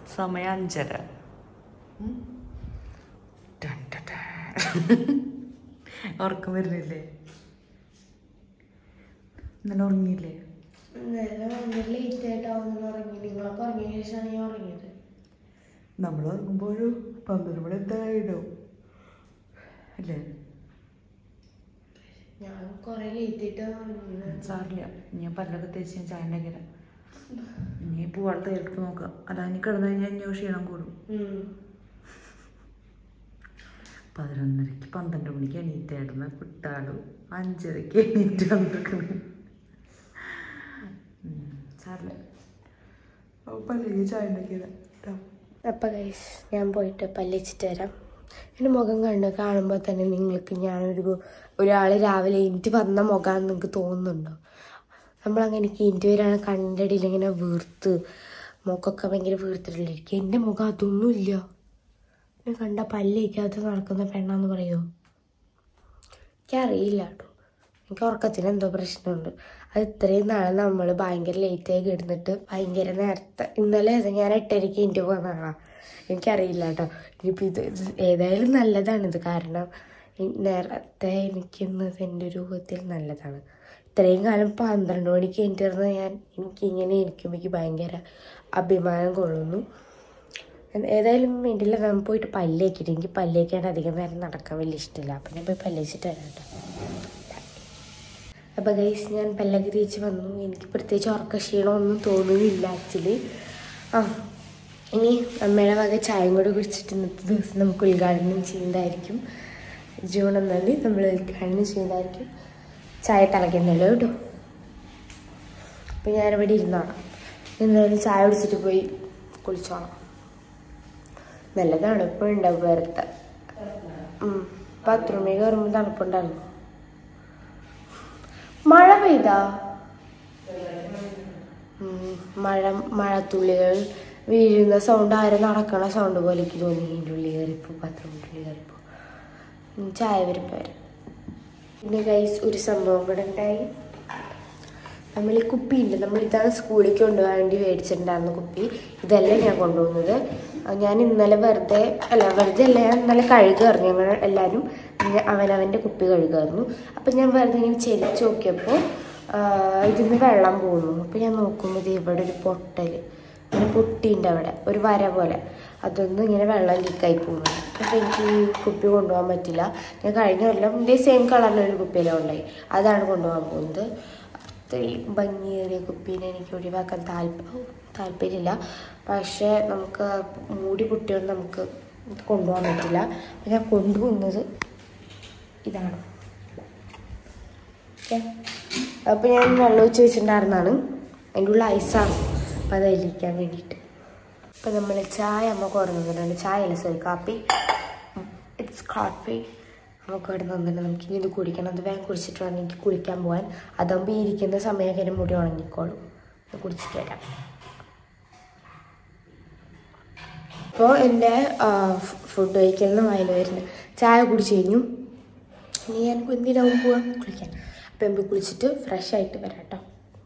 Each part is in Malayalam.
സമയം അഞ്ചര ടൻ ടൻ ടൻ. ഉറക്കം വരുന്നില്ലേ ഇന്നലെ ഉറങ്ങിയില്ലേ നേരെ ഭയങ്കര ലേറ്റ് ആയിട്ടാവുന്ന ഉറങ്ങി നിങ്ങളൊക്കെ ഉറങ്ങിയ ശേഷമാണ് ഞാൻ ഉറങ്ങിയത് നമ്മൾ ഉറങ്ങുമ്പോൾ ഒരു പന്ത്രണ്ട് മണി എന്തായാലും അല്ലേ ഞാൻ കുറെ ലേറ്റ് ആയിട്ടാണ് ഉറങ്ങിയത് സാറില്ല ഞാൻ പല്ലൊക്കെ തേച്ച് ഞാൻ ചായ ഉണ്ടാക്കില്ല ഇനി പോവാൻ തയ്യാറെടുപ്പ് നോക്കാം അല്ല ഇനി കിടന്നു കഴിഞ്ഞാൽ ഇനി ക്ഷീണം കൂടും ഉം. പതിനൊന്നരക്ക് പന്ത്രണ്ട് മണിക്ക് എണീറ്റായിരുന്നു കുട്ടാളും അഞ്ചരക്ക് എണീറ്റ് വന്നിരിക്കുന്നു സാറില്ല പല്ലേക്ക് ചായ ഉണ്ടാക്കിയതാ ട്ടോ. അപ്പം ഗൈസ് ഞാൻ പോയിട്ട് പല്ലിച്ചിട്ട് വരാം എൻ്റെ മുഖം കണ്ട് കാണുമ്പോൾ തന്നെ നിങ്ങൾക്ക് ഞാനൊരു ഒരാൾ രാവിലെ എനിക്ക് വന്ന മുഖമാണെന്ന് നിങ്ങൾക്ക് തോന്നുന്നുണ്ടോ നമ്മളങ്ങനെ എനിക്ക് എനിക്ക് വരാണ് കണ്ടടിയിൽ ഇങ്ങനെ വീർത്ത് മുഖമൊക്കെ ഭയങ്കര വീർത്തിട്ടില്ലിരിക്കും എൻ്റെ മുഖം അതൊന്നുമില്ല എന്നെ കണ്ട പല്ലിക്കാത്ത നടക്കുന്ന പെണ്ണാന്ന് പറയുമോ എനിക്കറിയില്ല കേട്ടോ എനിക്ക് ഉറക്കത്തിന് എന്തോ പ്രശ്നമുണ്ട് അത് ഇത്രയും നാളെ നമ്മൾ ഭയങ്കര ലേറ്റായി കിടന്നിട്ട് ഭയങ്കര നേരത്തെ ഇന്നലെ ഏതാ ഞാൻ എട്ടരയ്ക്ക് എനിക്ക് പോകുന്ന ആളാണ് എനിക്കറിയില്ല കേട്ടോ ഇനിയിപ്പോൾ ഇത് ഇത് ഏതായാലും നല്ലതാണിത് കാരണം ഈ നേരത്തെ എനിക്കുന്നത് എൻ്റെ രൂപത്തിൽ നല്ലതാണ് ഇത്രയും കാലം പന്ത്രണ്ട് മണിക്ക് എനിറ്റിരുന്ന ഞാൻ എനിക്കിങ്ങനെ ഇരിക്കുമ്പോൾ എനിക്ക് ഭയങ്കര അഭിമാനം കൊള്ളുന്നു ഏതായാലും വേണ്ടില്ല നമ്മൾ പോയിട്ട് പല്ലേക്കിട്ട് എനിക്ക് പല്ലേക്കാണ്ട് അധികം നേരം നടക്കാൻ വലിയ ഇഷ്ടമില്ല അപ്പം ഞാൻ പോയി പല്ലേച്ചിട്ട് വരാം കേട്ടോ അപ്പോൾ ഗൈസ് ഞാൻ പല്ലൊക്കെ തേച്ച് വന്നു എനിക്ക് പ്രത്യേകിച്ച് ഉറക്ക ക്ഷീണമൊന്നും തോന്നുന്നില്ല ആക്ച്വലി ആ ഇനി അമ്മയുടെ വക ചായയും കൂടെ കുടിച്ചിട്ട് ഇന്നത്തെ ദിവസം നമുക്ക് ഉദ്ഘാടനം ചെയ്യുന്നതായിരിക്കും ജൂൺ ഒന്നാം തീയതി നമ്മൾ ഉദ്ഘാടനം ചെയ്യുന്നതായിരിക്കും ചായ തിളയ്ക്കുന്നുള്ളൂ കേട്ടോ അപ്പോൾ ഞാനിവിടെ ഇരുന്നോളാം എന്തായാലും ചായ കുടിച്ചിട്ട് പോയി കുളിച്ചോളാം നല്ല തണുപ്പുണ്ടാവും വേറത്തെ ബാത്റൂമിൽ കയറുമ്പോൾ തണുപ്പുണ്ടായിരുന്നു മഴ പെയ്താ ഉം, മഴ മഴത്തുള്ളികൾ വീഴുന്ന സൗണ്ട് ആരും നടക്കണ സൗണ്ട് പോലെ എനിക്ക് തോന്നി ഇതിൻ്റെ ഉള്ളിൽ കയറിപ്പോ ബാത്റൂമിൻ്റെ ഉള്ളിൽ കയറിപ്പോ ഉം, ചായ വരപ്പ് വരെ പിന്നെ ഗൈസ് ഒരു സംഭവം കൂടെ ഉണ്ടായി നമ്മൾ ഈ കുപ്പിയുണ്ട് നമ്മൾ ഇതാണ് സ്കൂളിലേക്ക് കൊണ്ടുപോകാൻ വേണ്ടി മേടിച്ചിട്ടുണ്ടായിരുന്ന കുപ്പി ഇതല്ല ഞാൻ കൊണ്ടുപോകുന്നത് ആ, ഞാൻ ഇന്നലെ വെറുതെ അല്ല വെറുതെ അല്ല ഞാൻ ഇന്നലെ കഴുകായിരുന്നു ഞങ്ങൾ എല്ലാവരും ഇങ്ങനെ അവനവൻ്റെ കുപ്പി കഴുകായിരുന്നു അപ്പം ഞാൻ വെറുതെ ഇങ്ങനെ ചെരിച്ച് നോക്കിയപ്പോൾ ഇതിന്ന് വെള്ളം പോകുന്നു അപ്പം ഞാൻ നോക്കുമ്പോൾ ഇത് ഇവിടെ ഒരു പൊട്ടൽ ഇങ്ങനെ പൊട്ടിയുണ്ട് അവിടെ ഒരു വര പോലെ അതൊന്നും ഇങ്ങനെ വെള്ളം ലീക്കായി പോകുന്നു അപ്പം എനിക്ക് ഈ കുപ്പി കൊണ്ടുപോകാൻ പറ്റില്ല ഞാൻ കഴിഞ്ഞ കൊല്ലം ഇതേ സെയിം കളറിലൊരു കുപ്പിയിലാണ് ഉണ്ടായി അതാണ് കൊണ്ടുപോകാൻ പോകുന്നത് ഇത്രയും ഭംഗിയേറിയ കുപ്പീനെ എനിക്ക് ഒഴിവാക്കാൻ താല്പര്യം താല്പര്യമില്ല പക്ഷേ നമുക്ക് മൂടി പൊട്ടിയോണ്ട് നമുക്ക് ഇത് കൊണ്ടുപോകാൻ പറ്റില്ല അപ്പം ഞാൻ കൊണ്ടുപോകുന്നത് ഇതാണ് ഓക്കെ അപ്പോൾ ഞാൻ വെള്ളം ഒഴിച്ച് വെച്ചിട്ടുണ്ടായിരുന്നതാണ് അതിൻ്റെ ഉള്ളിൽ ഐസാണ് അപ്പം അത് അതിലിരിക്കാൻ വേണ്ടിയിട്ട് അപ്പം നമ്മൾ ചായ അമ്മ കൊടുക്കുന്നുണ്ട് ചായ അല്ല സോറി കാപ്പി ഇറ്റ്സ് കാപ്പി നമുക്ക് ഇവിടെ നിന്നിട്ട് നമുക്ക് ഇനി ഇത് കുടിക്കണം അത് വേഗം കുടിച്ചിട്ട് വേണം എനിക്ക് കുളിക്കാൻ പോകാൻ അതാകുമ്പോൾ ഈ ഇരിക്കുന്ന സമയം മുടി ഉണങ്ങിക്കോളും അത് കുടിച്ചിട്ട് വരാം അപ്പോൾ എൻ്റെ ഫുഡ് കഴിക്കലിന് വയൽ വരുന്നത് ചായ കുടിച്ച് കഴിഞ്ഞു ഇനി ഞാൻ എന്തിനാവും പോവാം കുളിക്കാൻ അപ്പം പോയി കുളിച്ചിട്ട് ഫ്രഷ് ആയിട്ട് വരാം കേട്ടോ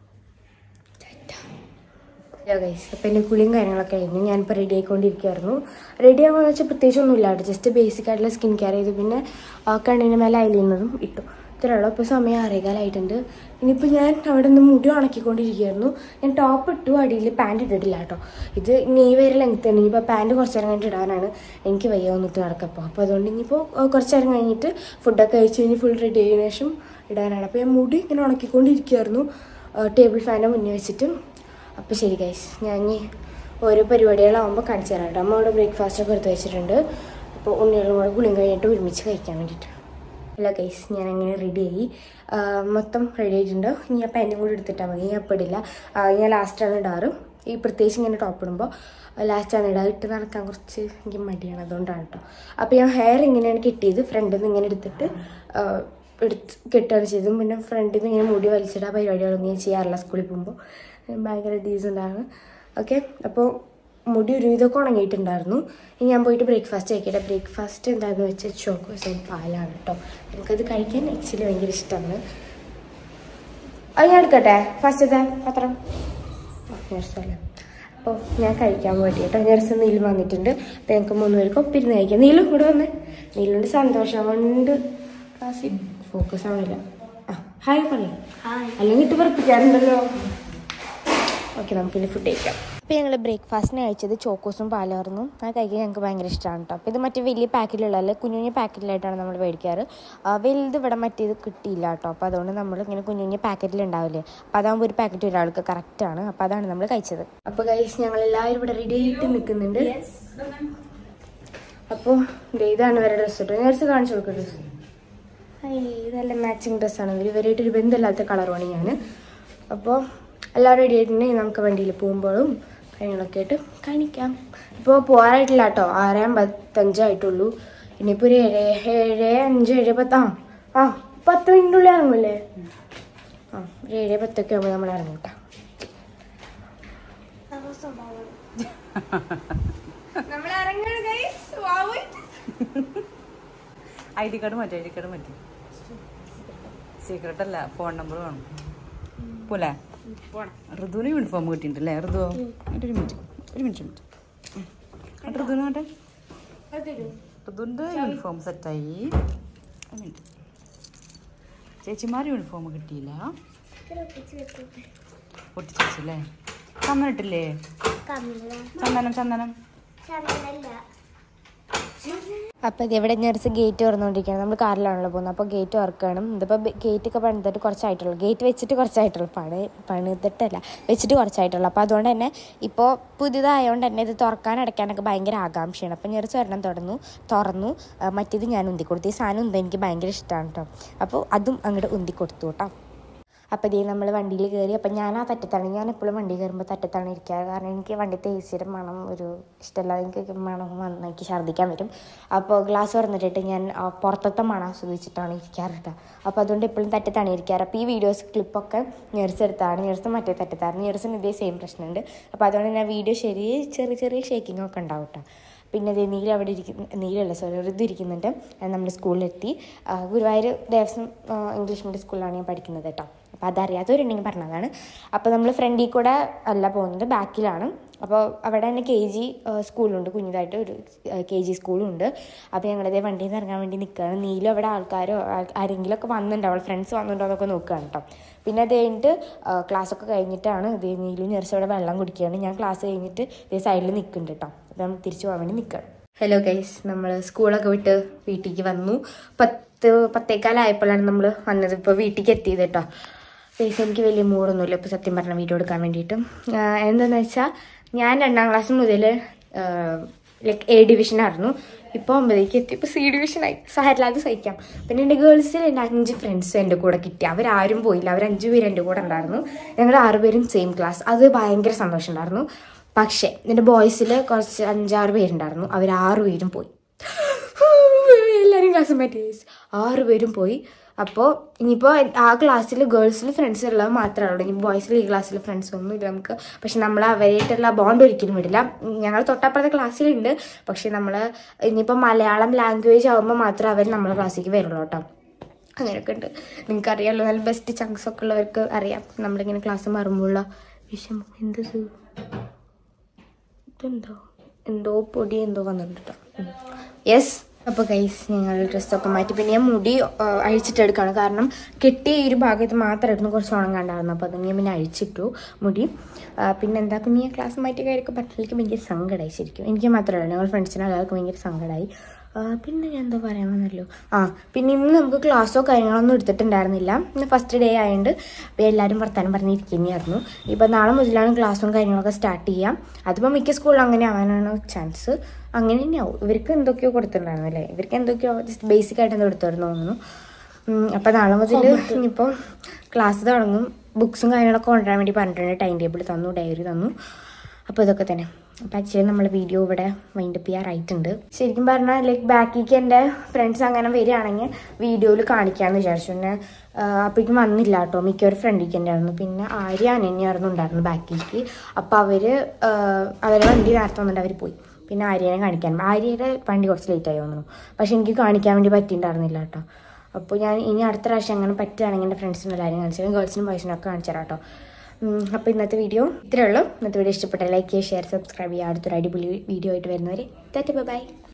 ഹലോ ഗൈസ് അപ്പം എൻ്റെ കുളിയും കാര്യങ്ങളൊക്കെ കഴിഞ്ഞു ഞാനിപ്പോൾ റെഡി ആയിക്കൊണ്ടിരിക്കുകയായിരുന്നു റെഡി ആവാന്ന് വെച്ചാൽ പ്രത്യേകിച്ച് ഒന്നും ഇല്ല ജസ്റ്റ് ബേസിക് ആയിട്ടുള്ള സ്കിൻ കെയർ ചെയ്തു പിന്നെ ആ, കണ്ണിന് മേലെ അയലിന്നതും ഇട്ടു ഇത്രേ ഉള്ളൂ ഇപ്പോൾ സമയം ആറേകാലായിട്ടുണ്ട് ഇനിയിപ്പോൾ ഞാൻ അവിടെ നിന്ന് മുടി ഉണക്കിക്കൊണ്ടിരിക്കുകയായിരുന്നു ഞാൻ ടോപ്പ് ഇട്ടു അടിയിൽ പാൻറ് ഇട്ടിട്ടില്ല കേട്ടോ ഇത് നീ വരെ ലെങ്ത് ഉണ്ട് ഇനിയിപ്പോൾ പാൻറ് കുറച്ച് നേരം കഴിഞ്ഞിട്ട് ഇടാനാണ് എനിക്ക് വയ്യ വന്നിട്ട് നടക്കപ്പോൾ അപ്പോൾ അതുകൊണ്ട് ഇനിയിപ്പോൾ ആ, കുറച്ച് നേരം കഴിഞ്ഞിട്ട് ഫുഡൊക്കെ കഴിച്ച് കഴിഞ്ഞ് ഫുൾ റെഡി ആയതിനു ശേഷം ഇടാനാണ് അപ്പോൾ ഞാൻ മുടി ഇങ്ങനെ ഉണക്കിക്കൊണ്ടിരിക്കുകയായിരുന്നു ടേബിൾ ഫാനിൻ്റെ മുന്നേ വെച്ചിട്ട് അപ്പോൾ ശരി ഗൈസ് ഞാൻ ഇനി ഓരോ പരിപാടികളാകുമ്പോൾ കാണിച്ചു തരാം കേട്ടോ അമ്മ അവിടെ ബ്രേക്ക്ഫാസ്റ്റ് ഒക്കെ എടുത്ത് വെച്ചിട്ടുണ്ട് അപ്പോൾ ഉണ്ണികളും കൂടെ കുളിയും കഴിഞ്ഞിട്ട് ഒരുമിച്ച് കഴിക്കാൻ വേണ്ടിയിട്ട് അല്ല ഗൈസ് ഞാൻ അങ്ങനെ റെഡിയായി മൊത്തം റെഡി ആയിട്ടുണ്ട് ഇനി ഞാൻ പാൻറ്റും കൂടി എടുത്തിട്ടാൽ മതി ഞാൻ ഇപ്പോൾ ഇടില്ല ആ, ഞാൻ ലാസ്റ്റാണ് ഇടാറ് ഈ പ്രത്യേകിച്ച് ഇങ്ങനെ ടോപ്പ് ഇടുമ്പോൾ ലാസ്റ്റാണ് ഇടുക ഇട്ട് നടക്കാൻ കുറച്ച് എനിക്ക് മടിയാണ് അതുകൊണ്ടാണ് കേട്ടോ അപ്പോൾ ഞാൻ ഹെയർ ഇങ്ങനെയാണ് കിട്ടിയത് ഫ്രണ്ടിൽ നിന്ന് ഇങ്ങനെ എടുത്തിട്ട് ആ, എടുത്ത് കെട്ടുകയാണ് ചെയ്തത് പിന്നെ ഫ്രണ്ടിൽ നിന്ന് ഇങ്ങനെ മുടി വലിച്ചിട്ട് ആ പരിപാടികളൊന്നും ഞാൻ ചെയ്യാറില്ല സ്കൂളിൽ പോകുമ്പോൾ ഭയങ്കര ഡീസൻ്റ് ആണ് ഓക്കെ അപ്പോൾ മുടി ഒരുവിധമൊക്കെ ഉണങ്ങിയിട്ടുണ്ടായിരുന്നു ഇനി ഞാൻ പോയിട്ട് ബ്രേക്ക്ഫാസ്റ്റ് കഴിക്കട്ടെ ബ്രേക്ക്ഫാസ്റ്റ് എന്താണെന്ന് വെച്ചാൽ ചോക്കോസും പാലാണ് കേട്ടോ എനിക്കത് കഴിക്കാൻ ആക്ച്വലി ഭയങ്കര ഇഷ്ടമാണ് അത് ഞാൻ എടുക്കട്ടെ ഫസ്റ്റത്തെ പത്രം സ്ഥലം അപ്പോൾ ഞാൻ കഴിക്കാൻ പോയിട്ട് കേട്ടോ ഞാൻ ദിവസം നീലും വന്നിട്ടുണ്ട് അപ്പോൾ ഞങ്ങൾക്ക് മൂന്ന് പേർക്ക് ഒപ്പിരുന്ന് കഴിക്കാം നീലും കൂടെ വന്ന് നീലുണ്ട് സന്തോഷം കൊണ്ട് ക്ലാസ്സിൽ ഫോക്കസ് ആവണില്ല ആ ഹായ് പറയും അല്ലെങ്കിൽ ഇട്ട് പറപ്പിക്കാറുണ്ടല്ലോ ഓക്കെ നമുക്കിനി ഫുഡ് കഴിക്കാം അപ്പോൾ ഞങ്ങൾ ബ്രേക്ക്ഫാസ്റ്റിന് കഴിച്ചത് ചോക്കോസും പാലായിരുന്നു അത് കഴിക്കാൻ ഞങ്ങൾക്ക് ഭയങ്കര ഇഷ്ടമാണ് കേട്ടോ അപ്പോൾ ഇത് മറ്റേ വലിയ പാക്കറ്റിലുള്ള കുഞ്ഞു കുഞ്ഞു പാക്കറ്റിലായിട്ടാണ് നമ്മൾ മേടിക്കാറ് ആ, വലുത് ഇവിടെ മറ്റേത് കിട്ടിയില്ല കേട്ടോ അപ്പോൾ അതുകൊണ്ട് നമ്മൾ ഇങ്ങനെ കുഞ്ഞു കുഞ്ഞു പാക്കറ്റിൽ ഉണ്ടാവില്ലേ അപ്പോൾ അതാകുമ്പോൾ ഒരു പാക്കറ്റ് ഒരാൾക്ക് കറക്റ്റാണ് അപ്പോൾ അതാണ് നമ്മൾ കഴിച്ചത് അപ്പോൾ കഴിച്ച് ഞങ്ങൾ എല്ലാവരും ഇവിടെ റെഡി ആയിട്ട് നിൽക്കുന്നുണ്ട് അപ്പോൾ ദേ ഇതാണ് ഇവരുടെ ഡ്രസ്സ് കേട്ടോ നേരത്തെ കാണിച്ചു കൊടുക്കുക ഡ്രസ്സ് ഇത് നല്ല മാച്ചിങ് ഡ്രസ്സാണ് ഇവർ ഇവരായിട്ട് ഒരു ബന്ധമില്ലാത്ത കളറുമാണ് ഞാൻ അപ്പോൾ എല്ലാവരും റെഡി ആയിട്ടുണ്ടെങ്കിൽ നമുക്ക് വണ്ടിയിൽ പോകുമ്പോഴും കാര്യങ്ങളൊക്കെ ആയിട്ട് കാണിക്കാം ഇപ്പോൾ പോകാറായിട്ടില്ല കേട്ടോ ആറ് അമ്പത്തഞ്ചായിട്ടുള്ളൂ ഇനിയിപ്പോൾ ഒരു ഏഴ് ഏഴ് അഞ്ച് ഏഴ് പത്ത് ആ ആ പത്ത് മിനിറ്റിനുള്ളിൽ ഇറങ്ങൂലേ ആ ഒരു ഏഴ് പത്തൊക്കെ ആകുമ്പോൾ നമ്മൾ ഇറങ്ങും കേട്ടോ നമ്മൾ ഇറങ്ങണം guys wow I D card മാറ്റി ഐ ഡി കാർഡ് മാറ്റി സീക്രട്ട് അല്ല ഫോൺ നമ്പർ വേണം പോലെ ഋതുവിന് യൂണിഫോം കിട്ടിയിട്ടുണ്ടല്ലേ ഋതു ഒരു മിനിറ്റ് ഒരു മിനിറ്റ് മിനിറ്റ് എന്നിട്ട് ഋതുവിന് ആട്ടെ ഋതുവിൻ്റെ യൂണിഫോം സെറ്റായി ഒരു മിനിറ്റ് ചേച്ചിമാർ യൂണിഫോം കിട്ടിയില്ല പൊട്ടിച്ചല്ലേ ചന്ദനം ഇട്ടില്ലേ ചന്ദനം ചന്ദനം അപ്പോൾ ഇത് ഇവിടെ നഴ്സ് ഗേറ്റ് തുറന്നുകൊണ്ടിരിക്കുകയാണ് നമ്മൾ കാറിലാണല്ലോ പോകുന്നത് അപ്പോൾ ഗേറ്റ് തുറക്കണം ഇതിപ്പോൾ ഗേറ്റ് ഒക്കെ പണിതിട്ട് കുറച്ചായിട്ടുള്ളൂ ഗേറ്റ് വെച്ചിട്ട് കുറച്ചായിട്ടുള്ളൂ പണി പണിതിട്ടല്ല വെച്ചിട്ട് കുറച്ചായിട്ടുള്ളൂ അപ്പോൾ അതുകൊണ്ട് തന്നെ ഇപ്പോൾ പുതിയതായതുകൊണ്ട് തന്നെ ഇത് തുറക്കാൻ അടയ്ക്കാനൊക്കെ ഭയങ്കര ആകാംക്ഷയാണ് അപ്പോൾ നഴ്സ് ഒരെണ്ണം തുറന്നു തുറന്നു ആ, മറ്റേത് ഞാൻ ഉന്തി കൊടുത്തു ഈ സാധനം ഉന്താൻ എനിക്ക് ഭയങ്കര ഇഷ്ടമാണ് കേട്ടോ അപ്പോൾ അതും അങ്ങോട്ട് ഉന്തി കൊടുത്തു കേട്ടോ അപ്പോൾ ഇതേ നമ്മൾ വണ്ടിയിൽ കയറി അപ്പം ഞാൻ ആ തറ്റത്താണ് ഞാൻ എപ്പോഴും വണ്ടി കയറുമ്പോൾ തറ്റത്താണ് ഇരിക്കാറ് കാരണം എനിക്ക് വണ്ടിത്തെ എ സിയുടെ മണം ഒരു ഇഷ്ടമല്ല എനിക്ക് മണം വന്ന് എനിക്ക് ഛർദ്ദിക്കാൻ വരും അപ്പോൾ ഗ്ലാസ് തുറന്നിട്ടിട്ട് ഞാൻ ആ പുറത്തത്തെ മണം ആസ്വദിച്ചിട്ടാണ് ഇരിക്കാറ് കേട്ടോ അപ്പോൾ അതുകൊണ്ട് എപ്പോഴും തറ്റത്താണ് ഇരിക്കാറ് അപ്പോൾ ഈ വീഡിയോസ് ക്ലിപ്പൊക്കെ ഞെർസ് എടുത്താണ് ഞെർസ് മറ്റേ തറ്റത്താണ് ഞെർസിന് ഇതേ സെയിം പ്രശ്നമുണ്ട് അപ്പോൾ അതുകൊണ്ട് ഞാൻ വീഡിയോ ശരി ചെറിയ ചെറിയ ഷേക്കിംഗ് ഒക്കെ ഉണ്ടാവും കേട്ടോ പിന്നെ ദേ നീല അവിടെ ഇരിക്കുന്ന നീലല്ല സോറി ഋതു ഇരിക്കുന്നുണ്ട് നമ്മുടെ സ്കൂളിലെത്തി ആ, ഗുരുവായൂർ ദേവസ്വം ആ, ഇംഗ്ലീഷ് മീഡിയം സ്കൂളിലാണ് ഞാൻ പഠിക്കുന്നത് കേട്ടോ അപ്പോൾ അതറിയാത്തവരുണ്ടെങ്കിൽ പറഞ്ഞതാണ് അപ്പോൾ നമ്മൾ ഫ്രണ്ടിൽ കൂടെ അല്ല പോകുന്നത് ബാക്കിലാണ് അപ്പോൾ അവിടെ തന്നെ കെ ജി സ്കൂളുണ്ട് കുഞ്ഞിതായിട്ട് ഒരു കെ ജി സ്കൂളുണ്ട് അപ്പോൾ ഞങ്ങളിതേ വണ്ടിയിൽ നിന്ന് ഇറങ്ങാൻ വേണ്ടി നിൽക്കുകയാണ് നീലും അവിടെ ആൾക്കാരോ ആ- ആരെങ്കിലും ഒക്കെ വന്നിട്ടുണ്ടാവും ഫ്രണ്ട്സ് വന്നിട്ടുണ്ടോ എന്നൊക്കെ നോക്കുകയാണ് കേട്ടോ പിന്നെ അത് കഴിഞ്ഞിട്ട് ക്ലാസ്സൊക്കെ കഴിഞ്ഞിട്ടാണ് ഇതേ നീലും ഞെറിച്ച് അവിടെ വെള്ളം കുടിക്കുകയാണ് ഞാൻ ക്ലാസ് കഴിഞ്ഞിട്ട് ഇതേ സൈഡിൽ നിൽക്കുന്നുണ്ട് കേട്ടോ അപ്പോൾ നമ്മൾ തിരിച്ചു പോകാൻ വേണ്ടി നിൽക്കുകയാണ് ഹലോ ഗൈസ് നമ്മൾ സ്കൂളൊക്കെ വിട്ട് വീട്ടിലേക്ക് വന്നു പത്ത് പത്തേക്കാലായപ്പോഴാണ് നമ്മൾ വന്നത് ഇപ്പോൾ വീട്ടിലേക്ക് എത്തിയത് കേട്ടോ ഗൈസ് എനിക്ക് വലിയ മൂടൊന്നുമില്ല ഇപ്പോൾ സത്യം പറഞ്ഞ വീഡിയോ എടുക്കാൻ വേണ്ടിയിട്ട് എന്താണെന്ന് വെച്ചാൽ ഞാൻ രണ്ടാം ക്ലാസ് മുതൽ ലൈക്ക് എ ഡിവിഷനായിരുന്നു ഇപ്പോൾ ഒമ്പതേക്ക് എത്തി ഇപ്പോൾ സി ഡിവിഷനായി സഹരില്ലാതെ സഹിക്കാം പിന്നെ എൻ്റെ ഗേൾസിൽ എൻ്റെ അഞ്ച് ഫ്രണ്ട്സും എൻ്റെ കൂടെ കിട്ടി അവരാരും പോയില്ല അവർ അഞ്ച് പേര് എൻ്റെ കൂടെ ഉണ്ടായിരുന്നു ഞങ്ങൾ ആറുപേരും സെയിം ക്ലാസ് അത് ഭയങ്കര സന്തോഷം ഉണ്ടായിരുന്നു പക്ഷേ എൻ്റെ ബോയ്സിൽ കുറച്ച് അഞ്ചാറ് പേരുണ്ടായിരുന്നു അവർ ആറ് പേരും പോയി എല്ലാവരും ക്ലാസ് മാറ്റി ആറ് പേരും പോയി അപ്പോൾ ഇനിയിപ്പോൾ ആ ക്ലാസ്സിൽ ഗേൾസിൽ ഫ്രണ്ട്സ് ഉള്ളത് മാത്രമേ ഉള്ളൂ ഇനി ബോയ്സിൽ ഈ ക്ലാസ്സിൽ ഫ്രണ്ട്സ് ഒന്നും ഇല്ല നമുക്ക് പക്ഷെ നമ്മൾ അവരായിട്ടുള്ള ബോണ്ട് ഒരിക്കലും വിടില്ല ഞങ്ങൾ തൊട്ടപ്പുറത്തെ ക്ലാസ്സിലുണ്ട് പക്ഷെ നമ്മൾ ഇനിയിപ്പോൾ മലയാളം ലാംഗ്വേജ് ആകുമ്പോൾ മാത്രമേ അവർ നമ്മളെ ക്ലാസ്സിലേക്ക് വരുള്ളൂ കേട്ടോ അങ്ങനെയൊക്കെ ഉണ്ട് നിങ്ങൾക്ക് അറിയാമല്ലോ നല്ല ബെസ്റ്റ് ചങ്ക്സ് ഒക്കെ ഉള്ളവർക്ക് അറിയാം നമ്മളിങ്ങനെ ക്ലാസ് മാറുമ്പോഴുള്ള വിഷമം എന്ത് ഇത്? ഇതെന്തോ എന്തോ പൊടി എന്തോ വന്നിട്ടുണ്ട് കേട്ടോ യെസ് അപ്പോൾ ഗൈസ് ഞങ്ങൾ ഡ്രസ്സൊക്കെ മാറ്റി പിന്നെ ഞാൻ മുടി ആ, അഴിച്ചിട്ടെടുക്കുകയാണ് കാരണം കെട്ടിയ ഈ ഒരു ഭാഗത്ത് മാത്രമായിരുന്നു കുറച്ച് ഉണങ്ങാണ്ടായിരുന്നു അപ്പോൾ അത് ഞാൻ പിന്നെ അഴിച്ചിട്ടു മുടി ആ, പിന്നെ എന്താ പിന്നെ ഞാൻ ക്ലാസ് മാറ്റി കാര്യമൊക്കെ പറഞ്ഞിലേക്ക് ഭയങ്കര സങ്കടമായി ശരിക്കും എനിക്ക് മാത്രമല്ല ഞങ്ങൾ ഫ്രണ്ട്സിന് എല്ലാവർക്കും ഭയങ്കര സങ്കടമായി ആ, പിന്നെ ഞാൻ എന്താ പറയാൻ വന്നല്ലോ ആ പിന്നെ ഇന്ന് നമുക്ക് ക്ലാസ്സോ കാര്യങ്ങളൊന്നും എടുത്തിട്ടുണ്ടായിരുന്നില്ല ഇന്ന് ഫസ്റ്റ് ഡേ ആയതുകൊണ്ട് അപ്പോൾ എല്ലാവരും വർത്താനം പറഞ്ഞിരിക്കുന്നതായിരുന്നു ഇപ്പോൾ നാളെ മുതലാണ് ക്ലാസ്സും കാര്യങ്ങളൊക്കെ സ്റ്റാർട്ട് ചെയ്യാം അതിപ്പോൾ മിക്ക സ്കൂളിലും അങ്ങനെ ആവാനാണ് ചാൻസ് അങ്ങനെ തന്നെയാവും ഇവർക്ക് എന്തൊക്കെയോ കൊടുത്തിട്ടുണ്ടായിരുന്നു അല്ലേ ഇവർക്ക് എന്തൊക്കെയോ ജസ്റ്റ് ബേസിക് ആയിട്ട് എന്തോ എടുത്തായിരുന്നു തോന്നുന്നു ഉം, അപ്പോൾ നാളെ മുതൽ ഇനിയിപ്പോൾ ക്ലാസ് തുടങ്ങും ബുക്സും കാര്യങ്ങളൊക്കെ കൊണ്ടുവരാൻ വേണ്ടി പറഞ്ഞിട്ടുണ്ട് ടൈം ടേബിൾ തന്നു ഡയറി തന്നു അപ്പോൾ ഇതൊക്കെ തന്നെ അപ്പോൾ ആക്ച്വലി നമ്മൾ വീഡിയോ ഇവിടെ വൈൻഡപ്പ് ചെയ്യാറായിട്ടുണ്ട് ശരിക്കും പറഞ്ഞാൽ ലൈക്ക് ബാക്കിലേക്ക് എൻ്റെ ഫ്രണ്ട്സ് അങ്ങനെ വരികയാണെങ്കിൽ വീഡിയോയിൽ കാണിക്കാമെന്ന് വിചാരിച്ചു പിന്നെ അപ്പോഴേക്കും വന്നില്ല കേട്ടോ മിക്കവരും ഫ്രണ്ടിലേക്ക് തന്നെയായിരുന്നു പിന്നെ ആര്യ അനന്യായിരുന്നു ഉണ്ടായിരുന്നു ബാക്കിലേക്ക് അപ്പോൾ അവർ അവരെ വണ്ടി നേരത്തെ വന്നിട്ട് അവർ പോയി പിന്നെ ആര്യനെ കാണിക്കാൻ ആര്യയുടെ വണ്ടി കുറച്ച് ലേറ്റായി തോന്നുന്നു പക്ഷെ എനിക്ക് കാണിക്കാൻ വേണ്ടി പറ്റിയിട്ടുണ്ടായിരുന്നില്ല കേട്ടോ അപ്പോൾ ഞാൻ ഇനി അടുത്ത പ്രാവശ്യം അങ്ങനെ പറ്റുകയാണെങ്കിൽ എൻ്റെ ഫ്രണ്ട്സിനും എല്ലാവരും കാണിച്ചു ഗേൾസിനും ബോയ്സിനും ഒക്കെ കാണിച്ചു തരാം കേട്ടോ അപ്പോൾ ഇന്നത്തെ വീഡിയോ ഇത്രയേ ഉള്ളൂ ഇന്നത്തെ വീഡിയോ ഇഷ്ടപ്പെട്ട ലൈക്ക് ചെയ്യുക ഷെയർ സബ്സ്ക്രൈബ് ചെയ്യുക അടുത്തൊരു അടിപൊളി വീഡിയോ ആയിട്ട് വരുന്നവരെ ടാറ്റ ബൈ